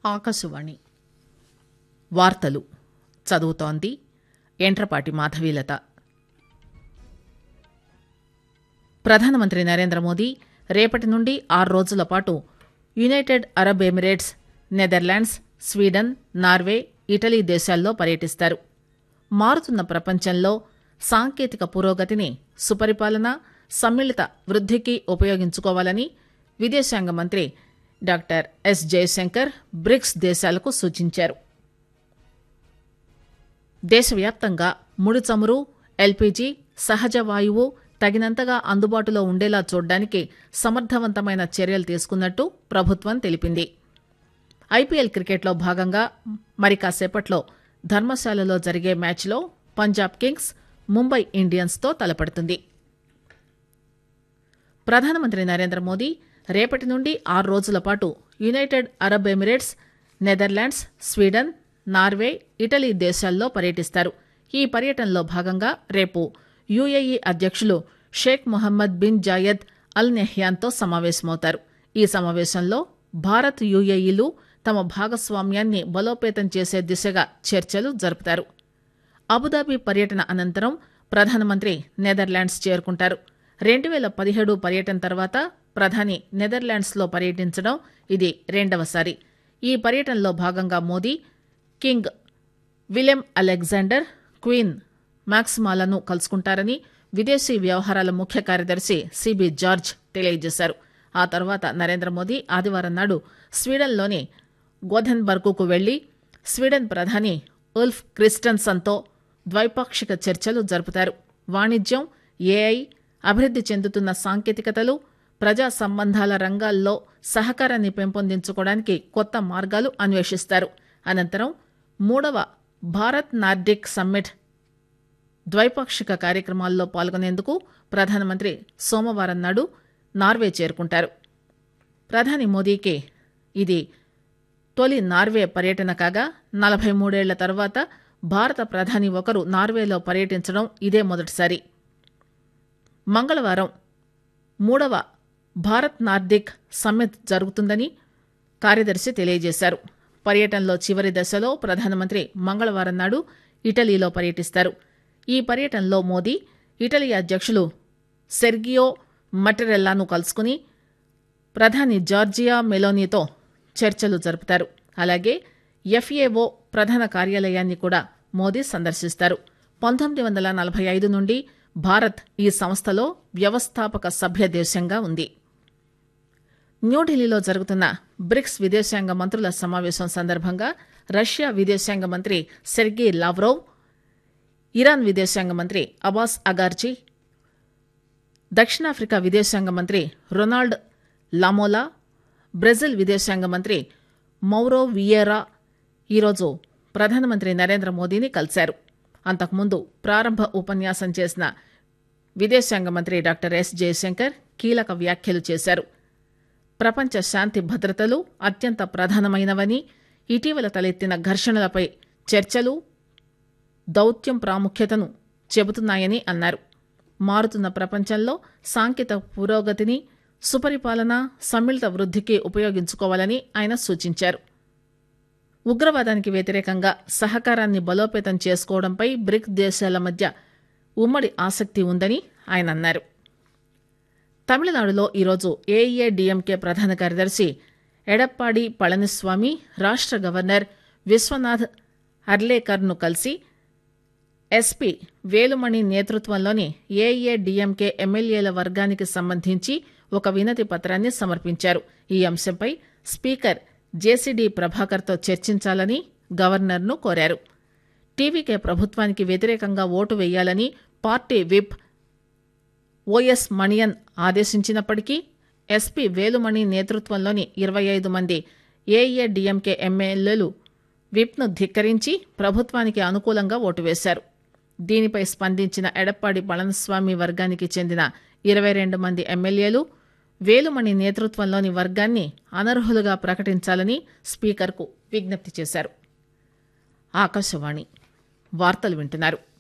ఆకాశవాణి వార్తలు చదువుతోంది ఎంట్రపాటి మాధవీలత ప్రధానమంత్రి నరేంద్ర మోదీ రేపటి నుండి ఆరు రోజుల పాటు United Arab Emirates Netherlands Sweden Norway Italy దేశాల్లో పర్యటిస్తారు మారుతున్న ప్రపంచంలో సాంకేతిక పురోగతిని సుపరిపాలన సమ్మిళిత వృద్ధికి ఉపయోగించుకోవాలని విదేశాంగ మంత్రి డాక్టర్ ఎస్ జయశంకర్ బ్రిక్స్ దేశాలకు సూచించారు దేశవ్యాప్తంగా ముడి చమురు ఎల్పీజీ సహజ వాయువు తగినంతగా అందుబాటులో ఉండేలా చూడ్డానికి సమర్థవంతమైన చర్యలు తీసుకున్నట్టు ప్రభుత్వం తెలిపింది ఐపీఎల్ క్రికెట్లో భాగంగా మరి కాసేపట్లో ధర్మశాలలో జరిగే మ్యాచ్లో పంజాబ్ కింగ్స్ ముంబై ఇండియన్స్తో తలపడుతుంది ప్రధానమంత్రి నరేంద్ర మోదీ రేపటి నుండి ఆరు రోజుల పాటు United Arab Emirates Netherlands Sweden Norway Italy దేశాల్లో పర్యటిస్తారు ఈ పర్యటనలో భాగంగా రేపు యుఏఈ అధ్యక్షులు Sheikh Mohammed bin Zayed Al నెహ్యాన్తో సమావేశమవుతారు ఈ సమావేశంలో భారత్ యుఏఈలు తమ భాగస్వామ్యాన్ని బలోపేతం చేసే దిశగా చర్చలు జరుపుతారు అబుదాబి పర్యటన అనంతరం ప్రధానమంత్రి నెదర్లాండ్స్ చేరుకుంటారు రెండు వేల పదిహేడు పర్యటన తర్వాత ప్రధాని నెదర్లాండ్స్లో పర్యటించడం ఇది రెండవసారి ఈ పర్యటనలో భాగంగా Modi king Willem Alexander queen మ్యాక్సిమాలను కలుసుకుంటారని విదేశీ వ్యవహారాల ముఖ్య కార్యదర్శి సిబి జార్జ్ తెలియజేశారు ఆ తర్వాత నరేంద్ర మోదీ ఆదివారం నాడు స్వీడన్లోని గోధెన్బర్గ్కు వెళ్లి స్వీడన్ ప్రధాని ఉల్ఫ్ క్రిస్టన్సన్తో ద్వైపాక్షిక చర్చలు జరుపుతారు వాణిజ్యం ఏఐ అభివృద్ది చెందుతున్న సాంకేతికతలు ప్రజా సంబంధాల రంగాల్లో సహకారాన్ని పెంపొందించుకోవడానికి కొత్త మార్గాలు అన్వేషిస్తారు అనంతరం మూడవ భారత్ నార్డిక్ సమ్మిట్ ద్వైపాక్షిక కార్యక్రమాల్లో పాల్గొనేందుకు ప్రధానమంత్రి సోమవారం నాడు నార్వే చేరుకుంటారు ప్రధాని మోదీకి ఇది తొలి నార్వే పర్యటన కాగా నలభై మూడేళ్ల తర్వాత భారత ప్రధాని ఒకరు నార్వేలో పర్యటించడం ఇదే మొదటిసారి మంగళవారం మూడవ భారత్ నార్డిక్ సమ్మిట్ జరుగుతుందని కార్యదర్శి తెలియజేశారు పర్యటనలో చివరి దశలో ప్రధానమంత్రి మంగళవారం నాడు ఇటలీలో పర్యటిస్తారు ఈ పర్యటనలో మోదీ ఇటలీ అధ్యక్షులు సెర్గియో మటెరెల్లాను కలుసుకుని ప్రధాని జార్జియా మెలోనీతో చర్చలు జరుపుతారు అలాగే ఎఫ్ఏఓ ప్రధాన కార్యాలయాన్ని కూడా మోదీ సందర్శిస్తారు పంతొమ్మిది వందల నలభై ఐదు నుండి భారత్ ఈ సంస్థలో వ్యవస్థాపక సభ్య దేశంగా ఉంది న్యూఢిల్లీలో జరుగుతున్న బ్రిక్స్ విదేశాంగ మంత్రుల సమావేశం సందర్భంగా రష్యా విదేశాంగ మంత్రి సెర్గీ లావ్రోవ్ ఇరాన్ విదేశాంగ మంత్రి అబాస్ అగార్జీ దక్షిణాఫ్రికా విదేశాంగ మంత్రి రొనాల్డ్ లామోలా బ్రెజిల్ విదేశాంగ మంత్రి మౌరో వియేరా ఈరోజు ప్రధానమంత్రి నరేంద్ర మోదీని కలిశారు అంతకుముందు ప్రారంభ ఉపన్యాసం చేసిన విదేశాంగ మంత్రి డాక్టర్ ఎస్ జయశంకర్ కీలక వ్యాఖ్యలు చేశారు ప్రపంచ శాంతి భద్రతలు అత్యంత ప్రధానమైనవని ఇటీవల తలెత్తిన ఘర్షణలపై చర్చలు దౌత్యం ప్రాముఖ్యతను చెబుతున్నాయని అన్నారు మారుతున్న ప్రపంచంలో సాంకేతిక పురోగతిని సుపరిపాలన సమ్మిళిత వృద్ధికి ఉపయోగించుకోవాలని ఆయన సూచించారు ఉగ్రవాదానికి వ్యతిరేకంగా సహకారాన్ని బలోపేతం చేసుకోవడంపై బ్రిక్ దేశాల మధ్య ఉమ్మడి ఆసక్తి ఉందని ఆయన అన్నారు తమిళనాడులో ఈరోజు ఏఐఏడీఎంకే ప్రధాన కార్యదర్శి ఎడప్పాడి పళనిస్వామి రాష్ట గవర్నర్ విశ్వనాథ్ అర్లేకర్ను కలిసి ఎస్పీ వేలుమణి నేతృత్వంలోని ఏఐఏడీఎంకే ఎమ్మెల్యేల వర్గానికి సంబంధించి ఒక వినతి పత్రాన్ని సమర్పించారు ఈ అంశంపై స్పీకర్ జేసీడీ ప్రభాకర్తో చర్చించాలని గవర్నర్ను కోరారు టీవీకే ప్రభుత్వానికి వ్యతిరేకంగా ఓటు వేయాలని పార్టీ విప్ ఓఎస్ మణియన్ ఆదేశించినప్పటికీ ఎస్పీ వేలుమణి నేతృత్వంలోని ఇరవై ఐదు మంది ఏఏడీఎంకే ఎమ్మెల్యేలు విప్ను ధిక్కరించి ప్రభుత్వానికి అనుకూలంగా ఓటు వేశారు దీనిపై స్పందించిన ఎడప్పాడి పళనిస్వామి వర్గానికి చెందిన ఇరవై రెండు మంది ఎమ్మెల్యేలు వేలుమణి నేతృత్వంలోని వర్గాన్ని అనర్హులుగా ప్రకటించాలని స్పీకర్కు విజ్ఞప్తి చేశారు ఆకాశవాణి వార్తలు వింటున్నారు